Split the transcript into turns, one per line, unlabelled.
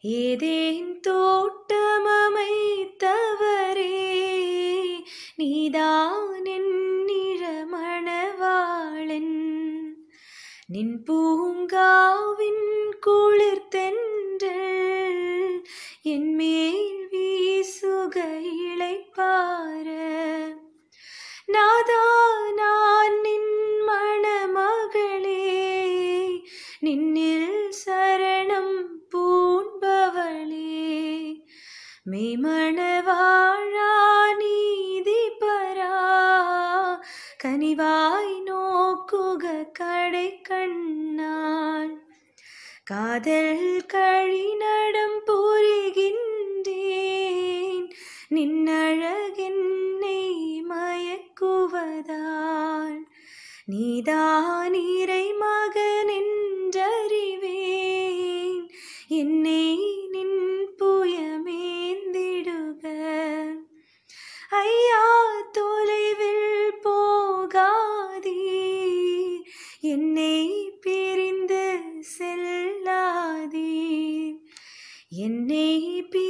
Eden தோட்டமமைத்தவரே நீதான் என் நிழமணவாளன் நின் பூங்காவின் குளிர் தென்றல் என் மேல் வீசுக இளைப்பார நாதா நான் நின் மணமகளே நின்னில் சரணம் பூண்பவளே மெய்மணவாழா நீதி பரா கனிவாய் நோக்குக கடை கண்ணால் காதல் கழிநடம் புரிகின்றேன் நின்னழகென்னை மயக்குவதால் நீதான் இறை மகனென்றறிவேன் என்னை நின் புயமேந்திடுக ஐயா தொலைவில் போகாதீர் என்னை பிரிந்து செல்லாதீர் என்னை பி